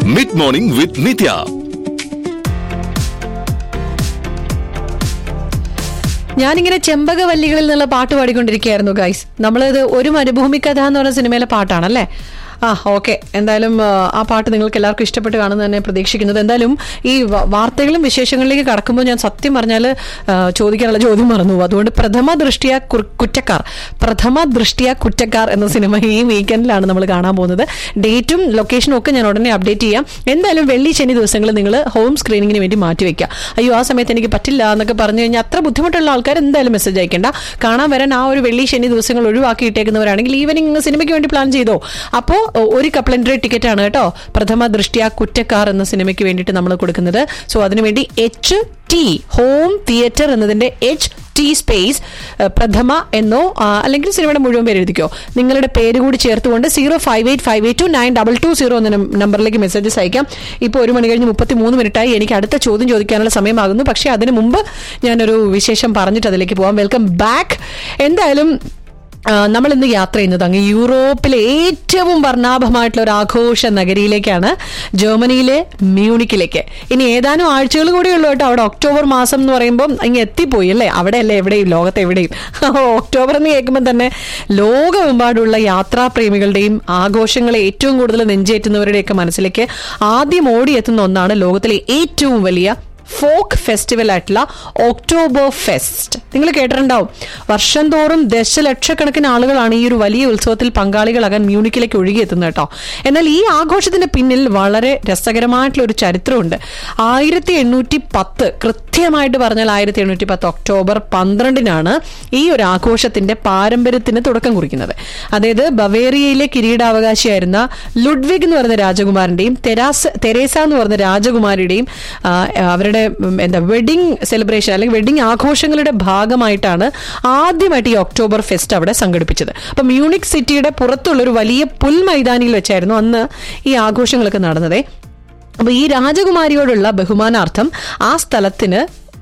Mid morning വിത്ത് നിത്യ ഞാനിങ്ങനെ ചെമ്പകവല്ലികളിൽ നിന്നുള്ള പാട്ട് പാടിക്കൊണ്ടിരിക്കുകയായിരുന്നു ഗൈസ് നമ്മളിത് ഒരു മരുഭൂമി കഥ എന്ന് പറഞ്ഞ സിനിമയിലെ പാട്ടാണല്ലേ ആ ഓക്കെ എന്തായാലും ആ, ആ പാട്ട് നിങ്ങൾക്ക് എല്ലാവർക്കും ഇഷ്ടപ്പെട്ട് കാണുന്നു തന്നെ പ്രതീക്ഷിക്കുന്നത് എന്തായാലും ഈ വ- വാർത്തകളും വിശേഷങ്ങളിലേക്ക് കടക്കുമ്പോൾ ഞാൻ സത്യം പറഞ്ഞാൽ ചോദിക്കാനുള്ള ചോദ്യം മറന്നു പോകും. അതുകൊണ്ട് പ്രഥമ ദൃഷ്ടിയ കു- കുറ്റക്കാർ പ്രഥമ ദൃഷ്ടിയ കുറ്റക്കാർ എന്ന സിനിമ ഈ വീക്കെൻഡിലാണ് നമ്മൾ കാണാൻ പോകുന്നത് ഡേറ്റും ലൊക്കേഷനും ഒക്കെ ഞാൻ ഉടനെ അപ്ഡേറ്റ് ചെയ്യാം എന്തായാലും വെള്ളി ശനി ദിവസങ്ങൾ നിങ്ങൾ ഹോം സ്ക്രീനിങ്ങിന് വേണ്ടി മാറ്റിവെക്കുക അയ്യോ ആ സമയത്ത് എനിക്ക് പറ്റില്ല എന്നൊക്കെ പറഞ്ഞു കഴിഞ്ഞാൽ അത്ര ബുദ്ധിമുട്ടുള്ള ആൾക്കാർ എന്തായാലും മെസ്സേജ് അയക്കേണ്ട കാണാൻ വരാൻ ആ ഒരു വെള്ളി ശനി ദിവസങ്ങൾ ഒഴിവാക്കിയിട്ടേക്കുന്നവരാണെങ്കിൽ ഈവനിങ് സിനിമയ്ക്ക് വേണ്ടി പ്ലാൻ ചെയ്തോ അപ്പോൾ ഒരു കപ്ലൻഡറി ടിക്കറ്റ് ആണ് കേട്ടോ പ്രഥമ ദൃഷ്ടിയ കുറ്റക്കാർ എന്ന സിനിമയ്ക്ക് വേണ്ടിയിട്ട് നമ്മൾ കൊടുക്കുന്നത് സോ അതിനുവേണ്ടി എച്ച് ടി ഹോം തിയേറ്റർ എന്നതിന്റെ എച്ച് ടി സ്പേസ് പ്രഥമ എന്നോ ആ, അല്ലെങ്കിൽ സിനിമയുടെ മുഴുവൻ പേര് എഴുതിക്കോ നിങ്ങളുടെ പേര് കൂടി ചേർത്തുകൊണ്ട് zero five eight five eight two nine double two zero എന്ന നം- നമ്പറിലേക്ക് മെസ്സേജസ് അയക്കാം ഇപ്പോൾ ഒരു മണി കഴിഞ്ഞ് മുപ്പത്തി മൂന്ന് മിനിറ്റായി എനിക്ക് അടുത്ത ചോദ്യം ചോദിക്കാനുള്ള സമയമാകുന്നു പക്ഷേ അതിന് മുമ്പ് ഞാനൊരു വിശേഷം പറഞ്ഞിട്ട് അതിലേക്ക് പോവാം വെൽക്കം ബാക്ക് എന്തായാലും ആ, നമ്മൾ ഇന്ന് യാത്ര ചെയ്യുന്നത് അങ്ങ് യൂറോപ്പിലെ ഏറ്റവും വർണ്ണാഭമായിട്ടുള്ള ഒരു ആഘോഷ നഗരിയിലേക്കാണ് ജർമ്മനിയിലെ മ്യൂണിക്കിലേക്ക് ഇനി ഏതാനും ആഴ്ചകൾ കൂടി ഉള്ളൂ കേട്ടോ അവിടെ ഒക്ടോബർ മാസം എന്ന് പറയുമ്പോൾ അങ്ങ് എത്തിപ്പോയി അല്ലേ അവിടെയല്ലേ എവിടെയും ലോകത്ത് എവിടെയും ഒക്ടോബർ എന്ന് കേൾക്കുമ്പോൾ തന്നെ ലോകമെമ്പാടുള്ള യാത്രാപ്രേമികളുടെയും ആഘോഷങ്ങളെ ഏറ്റവും കൂടുതൽ നെഞ്ചേറ്റുന്നവരുടെയൊക്കെ മനസ്സിലേക്ക് ആദ്യം ഓടിയെത്തുന്ന ഒന്നാണ് ലോകത്തിലെ ഏറ്റവും വലിയ ഫോക്ക് ഫെസ്റ്റിവൽ ആയിട്ടുള്ള ഒക്ടോബർ ഫെസ്റ്റ് നിങ്ങൾ കേട്ടിട്ടുണ്ടാവും വർഷം തോറും ദശലക്ഷക്കണക്കിന് ആളുകളാണ് ഈ ഒരു വലിയ ഉത്സവത്തിൽ പങ്കാളികളാകാൻ മ്യൂണിക്കിലേക്ക് ഒഴുകിയെത്തുന്നത് കേട്ടോ എന്നാൽ ഈ ആഘോഷത്തിന്റെ പിന്നിൽ വളരെ രസകരമായിട്ടുള്ള ഒരു ചരിത്രമുണ്ട് ആയിരത്തി എണ്ണൂറ്റി പത്ത് കൃത്യമായിട്ട് പറഞ്ഞാൽ ആയിരത്തി എണ്ണൂറ്റി പത്ത് ഒക്ടോബർ പന്ത്രണ്ടിനാണ് ഈ ഒരു ആഘോഷത്തിന്റെ പാരമ്പര്യത്തിന് തുടക്കം കുറിക്കുന്നത് അതായത് ബവേറിയയിലെ കിരീടാവകാശിയായിരുന്ന ലുഡ്വിഗ് എന്ന് പറയുന്ന രാജകുമാരന്റെയും തെരാസ് തെരേസ എന്ന് പറയുന്ന രാജകുമാരിയുടെയും ആ, അവരുടെ ഉം, എന്താ വെഡിങ് സെലിബ്രേഷൻ അല്ലെങ്കിൽ വെഡിങ് ആഘോഷങ്ങളുടെ ഭാഗമായിട്ടാണ് ആദ്യമായിട്ട് ഈ ഒക്ടോബർ ഫെസ്റ്റ് അവിടെ സംഘടിപ്പിച്ചത് അപ്പൊ മ്യൂണിക് സിറ്റിയുടെ പുറത്തുള്ള ഒരു വലിയ പുൽമൈതാനിയിൽ വെച്ചായിരുന്നു അന്ന് ഈ ആഘോഷങ്ങളൊക്കെ നടന്നത് അപ്പൊ ഈ രാജകുമാരിയോടുള്ള ബഹുമാനാർത്ഥം ആ സ്ഥലത്തിന്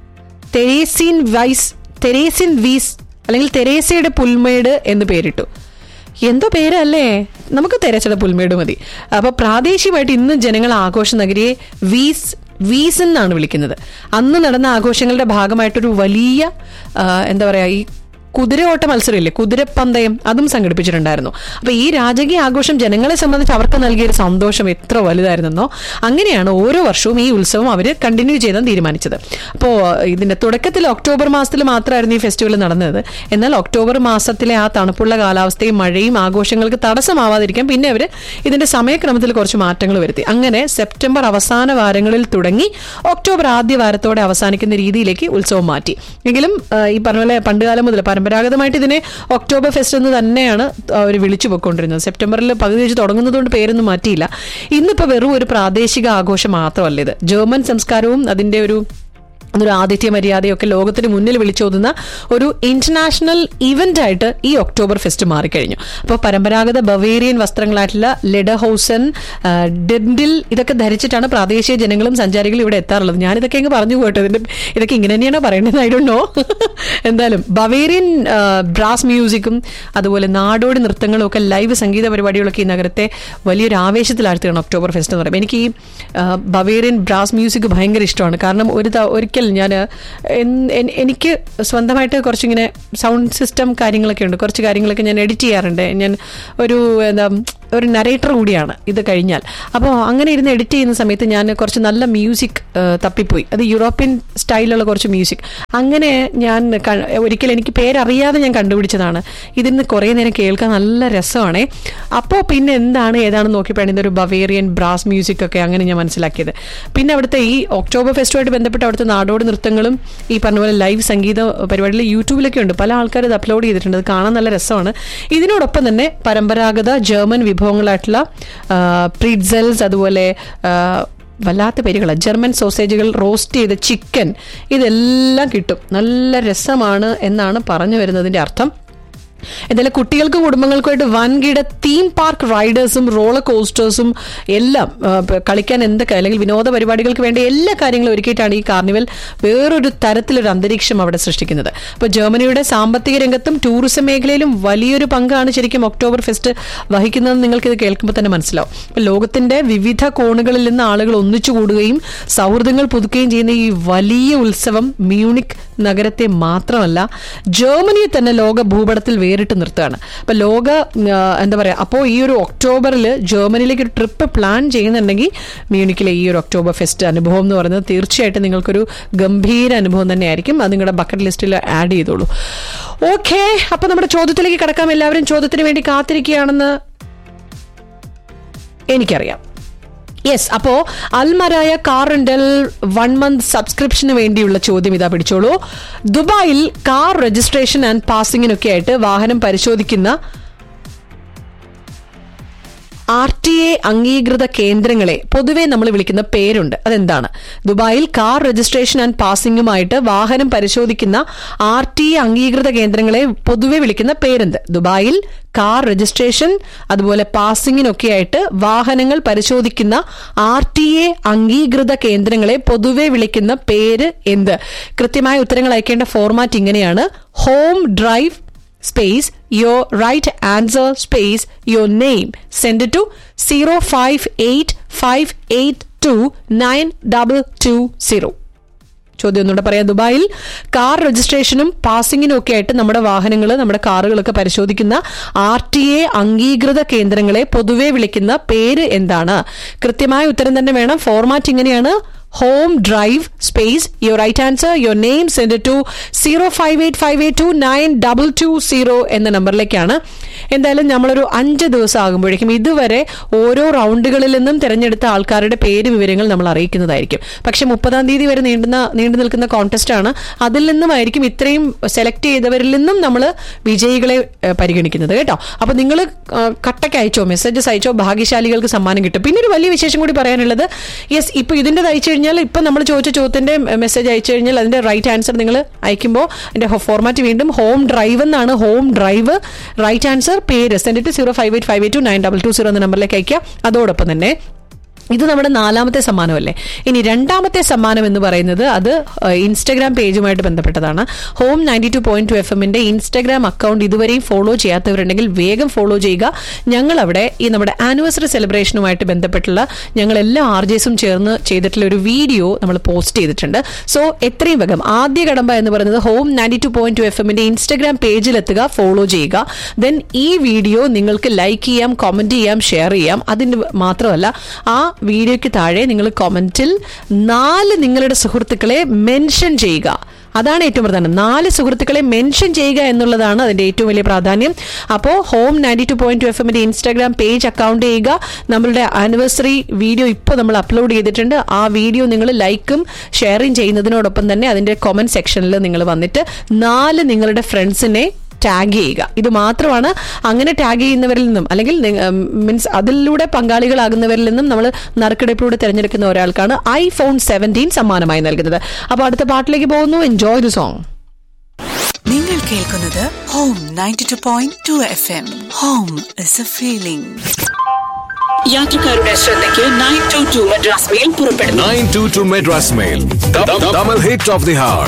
തെരേസിൻ വൈസ് തെരേസിൻ വീസ് അല്ലെങ്കിൽ തെരേസയുടെ പുൽമേട് എന്ന് പേരിട്ടു എന്തോ പേരല്ലേ നമുക്ക് തെരേസയുടെ പുൽമേട് മതി അപ്പൊ പ്രാദേശികമായിട്ട് ഇന്ന് ജനങ്ങൾ ആഘോഷ നഗരിയെ വീസ് വീസ് എന്നാണ് വിളിക്കുന്നത് അന്ന് നടന്ന ആഘോഷങ്ങളുടെ ഭാഗമായിട്ടൊരു വലിയ ആ, എന്താ പറയാ ഈ കുതിരയോട്ട മത്സരമില്ലേ കുതിരപ്പന്തയം അതും സംഘടിപ്പിച്ചിട്ടുണ്ടായിരുന്നു അപ്പൊ ഈ രാജകീയ ആഘോഷം ജനങ്ങളെ സംബന്ധിച്ച് അവർക്ക് നൽകിയ ഒരു സന്തോഷം എത്ര വലുതായിരുന്നെന്നോ അങ്ങനെയാണ് ഓരോ വർഷവും ഈ ഉത്സവം അവർ കണ്ടിന്യൂ ചെയ്യാൻ തീരുമാനിച്ചത് അപ്പോൾ ഇതിന്റെ തുടക്കത്തിൽ ഒക്ടോബർ മാസത്തിൽ മാത്രമായിരുന്നു ഈ ഫെസ്റ്റിവൽ നടന്നത് എന്നാൽ ഒക്ടോബർ മാസത്തിലെ ആ തണുപ്പുള്ള കാലാവസ്ഥയും മഴയും ആഘോഷങ്ങൾക്ക് തടസ്സമാവാതിരിക്കാൻ പിന്നെ അവർ ഇതിന്റെ സമയക്രമത്തിൽ കുറച്ച് മാറ്റങ്ങൾ വരുത്തി അങ്ങനെ സെപ്റ്റംബർ അവസാന വാരങ്ങളിൽ തുടങ്ങി ഒക്ടോബർ ആദ്യ വാരത്തോടെ അവസാനിക്കുന്ന രീതിയിലേക്ക് ഉത്സവം മാറ്റി എങ്കിലും ആ, ഈ പറഞ്ഞ പോലെ പണ്ടുകാലം മുതൽ പരമ്പരാഗതമായിട്ട് ഇതിനെ ഒക്ടോബർ ഫെസ്റ്റ് എന്ന് തന്നെയാണ് അവർ വിളിച്ചു പോയിക്കൊണ്ടിരുന്നത് സെപ്റ്റംബറിൽ പകുതി വെച്ച് തുടങ്ങുന്നതുകൊണ്ട് പേരൊന്നും മാറ്റിയില്ല ഇന്നിപ്പോൾ വെറും ഒരു പ്രാദേശിക ആഘോഷം മാത്രമല്ല ഇത് ജർമ്മൻ സംസ്കാരവും അതിന്റെ ഒരു അതൊരു ആതിഥ്യ മര്യാദയൊക്കെ ലോകത്തിന് മുന്നിൽ വിളിച്ചോതുന്ന ഒരു ഇന്റർനാഷണൽ ഇവന്റ് ആയിട്ട് ഈ ഒക്ടോബർ ഫെസ്റ്റ് മാറിക്കഴിഞ്ഞു അപ്പോൾ പരമ്പരാഗത ബവേറിയൻ വസ്ത്രങ്ങളായിട്ടുള്ള ലെഡഹൗസൻ ആ, ഡെൻഡിൽ ഇതൊക്കെ ധരിച്ചിട്ടാണ് പ്രാദേശിക ജനങ്ങളും സഞ്ചാരികളും ഇവിടെ എത്താറുള്ളത് ഞാനിതൊക്കെ അങ്ങ് പറഞ്ഞു പോയിട്ട് ഇതിന്റെ ഇതൊക്കെ ഇങ്ങനെ തന്നെയാണോ പറയേണ്ടത് ഐ ഡോണ്ട് നോ എന്തായാലും ബവേറിയൻ ആ, ബ്രാസ് മ്യൂസിക്കും അതുപോലെ നാടോടി നൃത്തങ്ങളും ഒക്കെ ലൈവ് സംഗീത പരിപാടികളൊക്കെ ഈ നഗരത്തെ വലിയൊരു ആവേശത്തിലാഴ്ത്തുകയാണ് ഒക്ടോബർ ഫെസ്റ്റ് എന്ന് പറയുമ്പോൾ എനിക്ക് ഈ ആ, ബവേറിയൻ ബ്രാസ് മ്യൂസിക് ഭയങ്കര ഇഷ്ടമാണ് കാരണം ഒരു ത- ഒരിക്കൽ ഞാൻ എനിക്ക് സ്വന്തമായിട്ട് കുറച്ചിങ്ങനെ സൗണ്ട് സിസ്റ്റം കാര്യങ്ങളൊക്കെ ഉണ്ട് കുറച്ച് കാര്യങ്ങളൊക്കെ ഞാൻ എഡിറ്റ് ചെയ്യാറുണ്ട് ഞാൻ ഒരു എന്താ ഒരു നരേറ്റർ കൂടിയാണ് ഇത് കഴിഞ്ഞാൽ അപ്പോൾ അങ്ങനെ ഇരുന്ന് എഡിറ്റ് ചെയ്യുന്ന സമയത്ത് ഞാൻ കുറച്ച് നല്ല മ്യൂസിക് തപ്പിപ്പോയി അത് യൂറോപ്യൻ സ്റ്റൈലുള്ള കുറച്ച് മ്യൂസിക് അങ്ങനെ ഞാൻ ക- ഒരിക്കൽ എനിക്ക് പേരറിയാതെ ഞാൻ കണ്ടുപിടിച്ചതാണ് ഇതിന്ന് കുറേ നേരം കേൾക്കാൻ നല്ല രസമാണേ അപ്പോൾ പിന്നെ എന്താണ് ഏതാണെന്ന് നോക്കിയപ്പോഴാണ് ഇതൊരു ബവേറിയൻ ബ്രാസ് മ്യൂസിക് ഒക്കെ അങ്ങനെ ഞാൻ മനസ്സിലാക്കിയത് പിന്നെ അവിടുത്തെ ഈ ഒക്ടോബർ ഫെസ്റ്റുമായിട്ട് ബന്ധപ്പെട്ട് അവിടുത്തെ നാടോടി നൃത്തങ്ങളും ഈ പറഞ്ഞ പോലെ ലൈവ് സംഗീത പരിപാടികൾ യൂട്യൂബിലൊക്കെ ഉണ്ട് പല ആൾക്കാർ ഇത് അപ്ലോഡ് ചെയ്തിട്ടുണ്ട് അത് കാണാൻ നല്ല രസമാണ് ഇതിനോടൊപ്പം തന്നെ പരമ്പരാഗത ജർമ്മൻ വിഭവങ്ങളായിട്ടുള്ള പ്രീഡ്സൽസ് അതുപോലെ ആ, വല്ലാത്ത പേരുകളാണ് ജർമ്മൻ സോസേജുകൾ റോസ്റ്റ് ചെയ്ത ചിക്കൻ ഇതെല്ലാം കിട്ടും നല്ല രസമാണ് എന്നാണ് പറഞ്ഞു വരുന്നതിൻ്റെ അർത്ഥം എന്തായാലും കുട്ടികൾക്കും കുടുംബങ്ങൾക്കുമായിട്ട് വൻകിട തീം പാർക്ക് റൈഡേഴ്സും റോളർ കോസ്റ്റേഴ്സും എല്ലാം ആ, പ- കളിക്കാൻ എന്തൊക്കെ അല്ലെങ്കിൽ വിനോദ പരിപാടികൾക്ക് വേണ്ട എല്ലാ കാര്യങ്ങളും ഒരുക്കിയിട്ടാണ് ഈ കാർണിവൽ വേറൊരു തരത്തിലൊരു അന്തരീക്ഷം അവിടെ സൃഷ്ടിക്കുന്നത് അപ്പോൾ ജർമ്മനിയുടെ സാമ്പത്തിക രംഗത്തും ടൂറിസം മേഖലയിലും വലിയൊരു പങ്കാണ് ശരിക്കും ഒക്ടോബർ ഫെസ്റ്റ് വഹിക്കുന്നത് നിങ്ങൾക്ക് ഇത് കേൾക്കുമ്പോൾ തന്നെ മനസ്സിലാവും അപ്പോൾ ലോകത്തിന്റെ വിവിധ കോണുകളിൽ നിന്ന് ആളുകൾ ഒന്നിച്ചു കൂടുകയും സൗഹൃദങ്ങൾ പുതുക്കുകയും ചെയ്യുന്ന ഈ വലിയ ഉത്സവം മ്യൂണിക് നഗരത്തെ മാത്രമല്ല ജർമ്മനിയെ തന്നെ ലോക ഭൂപടത്തിൽ വേറിട്ട് നിർത്തുകയാണ് അപ്പൊ ലോക ആ, എന്താ പറയാ അപ്പോൾ ഈ ഒരു ഒക്ടോബറിൽ ജർമ്മനിയിലേക്ക് ഒരു ട്രിപ്പ് പ്ലാൻ ചെയ്യുന്നുണ്ടെങ്കിൽ മ്യൂണിക്കിലെ ഈ ഒരു ഒക്ടോബർ ഫെസ്റ്റ് അനുഭവം എന്ന് പറയുന്നത് തീർച്ചയായിട്ടും നിങ്ങൾക്കൊരു ഗംഭീര അനുഭവം തന്നെയായിരിക്കും അത് നിങ്ങളുടെ ബക്കറ്റ് ലിസ്റ്റിൽ ആഡ് ചെയ്തോളൂ ഓക്കെ അപ്പൊ നമ്മുടെ ചോദ്യത്തിലേക്ക് കടക്കാം എല്ലാവരും ചോദ്യത്തിന് വേണ്ടി കാത്തിരിക്കുകയാണെന്ന് എനിക്കറിയാം യെസ് അപ്പോ Almaraya car rental one month സബ്സ്ക്രിപ്ഷന് വേണ്ടിയുള്ള ചോദ്യം ഇതാ പിടിച്ചോളൂ ദുബായിൽ കാർ രജിസ്ട്രേഷൻ ആൻഡ് പാസിംഗിനൊക്കെ ആയിട്ട് വാഹനം പരിശോധിക്കുന്ന ആർ ടി എ അംഗീകൃത കേന്ദ്രങ്ങളെ പൊതുവെ നമ്മൾ വിളിക്കുന്ന പേരുണ്ട് അതെന്താണ് ദുബായിൽ കാർ രജിസ്ട്രേഷൻ ആൻഡ് പാസിംഗുമായിട്ട് വാഹനം പരിശോധിക്കുന്ന ആർ ടി എ അംഗീകൃത കേന്ദ്രങ്ങളെ പൊതുവെ വിളിക്കുന്ന പേരെന്ത് ദുബായിൽ കാർ രജിസ്ട്രേഷൻ അതുപോലെ പാസിംഗിനൊക്കെ ആയിട്ട് വാഹനങ്ങൾ പരിശോധിക്കുന്ന ആർ ടി എ അംഗീകൃത കേന്ദ്രങ്ങളെ പൊതുവെ വിളിക്കുന്ന പേര് എന്ത് കൃത്യമായ ഉത്തരങ്ങൾ അയക്കേണ്ട ഫോർമാറ്റ് ഇങ്ങനെയാണ് home drive space your right answer space your name send it to 0585829220 ചോദ്യം ഒന്നുകൂടെ പറയാം ദുബായിൽ കാർ രജിസ്ട്രേഷനും പാസിംഗിനും ഒക്കെ ആയിട്ട് നമ്മുടെ വാഹനങ്ങൾ നമ്മുടെ കാറുകളൊക്കെ പരിശോധിക്കുന്ന ആർ ടി എ അംഗീകൃത കേന്ദ്രങ്ങളെ പൊതുവെ വിളിക്കുന്ന പേര് എന്താണ് കൃത്യമായ ഉത്തരം തന്നെ വേണം ഫോർമാറ്റ് ഇങ്ങനെയാണ് home drive space your right answer your name send to zero five eight five eight two nine double two zero എന്ന നമ്പറിലേക്കാണ് എന്തായാലും നമ്മളൊരു അഞ്ച് ദിവസം ആകുമ്പോഴേക്കും ഇതുവരെ ഓരോ റൗണ്ടുകളിൽ നിന്നും തിരഞ്ഞെടുത്ത ആൾക്കാരുടെ പേര് വിവരങ്ങൾ നമ്മൾ അറിയിക്കുന്നതായിരിക്കും പക്ഷെ മുപ്പതാം തീയതി വരെ നീണ്ടുന്ന നീണ്ടു നിൽക്കുന്ന കോൺടെസ്റ്റ് ആണ് അതിൽ നിന്നുമായിരിക്കും ഇത്രയും സെലക്ട് ചെയ്തവരിൽ നിന്നും നമ്മൾ വിജയികളെ ഏഹ്, പരിഗണിക്കുന്നത് കേട്ടോ അപ്പൊ നിങ്ങൾ കട്ടയ്ക്ക് അയച്ചോ മെസ്സേജസ് അയച്ചോ ഭാഗ്യശാലികൾക്ക് സമ്മാനം കിട്ടും പിന്നെ ഒരു വലിയ വിശേഷം കൂടി പറയാനുള്ളത് യെസ് ഇപ്പൊ ഇതിന്റെ അയച്ചു കഴിഞ്ഞാൽ ഇപ്പൊ നമ്മൾ ചോദിച്ച ചോദ്യത്തിന്റെ മെസ്സേജ് അയച്ചു കഴിഞ്ഞാൽ അതിന്റെ റൈറ്റ് ആൻസർ നിങ്ങൾ അയക്കുമ്പോൾ അതിന്റെ ഫോർമാറ്റ് വീണ്ടും ഹോം ഡ്രൈവ് എന്നാണ് ഹോം ഡ്രൈവ് റൈറ്റ് ആൻസർ പേര് send to zero five eight five eight two nine double two zero എന്ന നമ്പറിലേക്ക് അയക്കുക അതോടൊപ്പം തന്നെ ഇത് നമ്മുടെ നാലാമത്തെ സമ്മാനമല്ലേ ഇനി രണ്ടാമത്തെ സമ്മാനം എന്ന് പറയുന്നത് അത് ഏഹ്, ഇൻസ്റ്റഗ്രാം പേജുമായിട്ട് ബന്ധപ്പെട്ടതാണ് home ninety two point two F എമ്മിന്റെ ഇൻസ്റ്റഗ്രാം അക്കൗണ്ട് ഇതുവരെയും ഫോളോ ചെയ്യാത്തവരുണ്ടെങ്കിൽ വേഗം ഫോളോ ചെയ്യുക ഞങ്ങൾ അവിടെ ഈ നമ്മുടെ ആനിവേഴ്സറി സെലിബ്രേഷനുമായിട്ട് ബന്ധപ്പെട്ടുള്ള ഞങ്ങൾ എല്ലാ ആർ ജെസും ചേർന്ന് ചെയ്തിട്ടുള്ള ഒരു വീഡിയോ നമ്മൾ പോസ്റ്റ് ചെയ്തിട്ടുണ്ട് സോ എത്രയും വേഗം ആദ്യ കടമ്പ എന്ന് പറയുന്നത് home ninety two point two F എമ്മിന്റെ ഇൻസ്റ്റഗ്രാം പേജിലെത്തുക ഫോളോ ചെയ്യുക ദെൻ ഈ വീഡിയോ നിങ്ങൾക്ക് ലൈക്ക് ചെയ്യാം കമന്റ് ചെയ്യാം ഷെയർ ചെയ്യാം അതിന് മാത്രമല്ല ആ വീഡിയോയ്ക്ക് താഴെ നിങ്ങൾ കമന്റിൽ നാല് നിങ്ങളുടെ സുഹൃത്തുക്കളെ മെൻഷൻ ചെയ്യുക അതാണ് ഏറ്റവും പ്രധാനം നാല് സുഹൃത്തുക്കളെ മെൻഷൻ ചെയ്യുക എന്നുള്ളതാണ് അതിന്റെ ഏറ്റവും വലിയ പ്രാധാന്യം അപ്പോൾ home ninety two point two F എമ്മിന്റെ ഇൻസ്റ്റാഗ്രാം പേജ് അക്കൗണ്ട് ചെയ്യുക നമ്മളുടെ ആനിവേഴ്സറി വീഡിയോ ഇപ്പോൾ നമ്മൾ അപ്ലോഡ് ചെയ്തിട്ടുണ്ട് ആ വീഡിയോ നിങ്ങൾ ലൈക്കും ഷെയറും ചെയ്യുന്നതിനോടൊപ്പം തന്നെ അതിന്റെ കമന്റ് സെക്ഷനിൽ നിങ്ങൾ വന്നിട്ട് നാല് നിങ്ങളുടെ ഫ്രണ്ട്സിനെ ടാഗ് ചെയ്യുക ഇത് മാത്രമാണ് അങ്ങനെ ടാഗ് ചെയ്യുന്നവരിൽ നിന്നും അല്ലെങ്കിൽ മീൻസ് അതിലൂടെ പങ്കാളികളാകുന്നവരിൽ നിന്നും നമ്മൾ നറുക്കെടുപ്പിലൂടെ തിരഞ്ഞെടുക്കുന്ന ഒരാൾക്കാണ് ഐഫോൺ സെവൻറ്റീൻ സമ്മാനമായി നൽകുന്നത് അപ്പോൾ അടുത്ത പാട്ടിലേക്ക് പോകുന്നു എൻജോയ് ദി സോങ് നിങ്ങൾ കേൾക്കുന്നത് home ninety two point two F M home is a feeling യാത്രക്കാരുടെ ശ്രദ്ധയ്ക്ക് nine two two Madras mail പുറപ്പെടുന്നു 922 Madras Mail. The, the, double hit of the hour.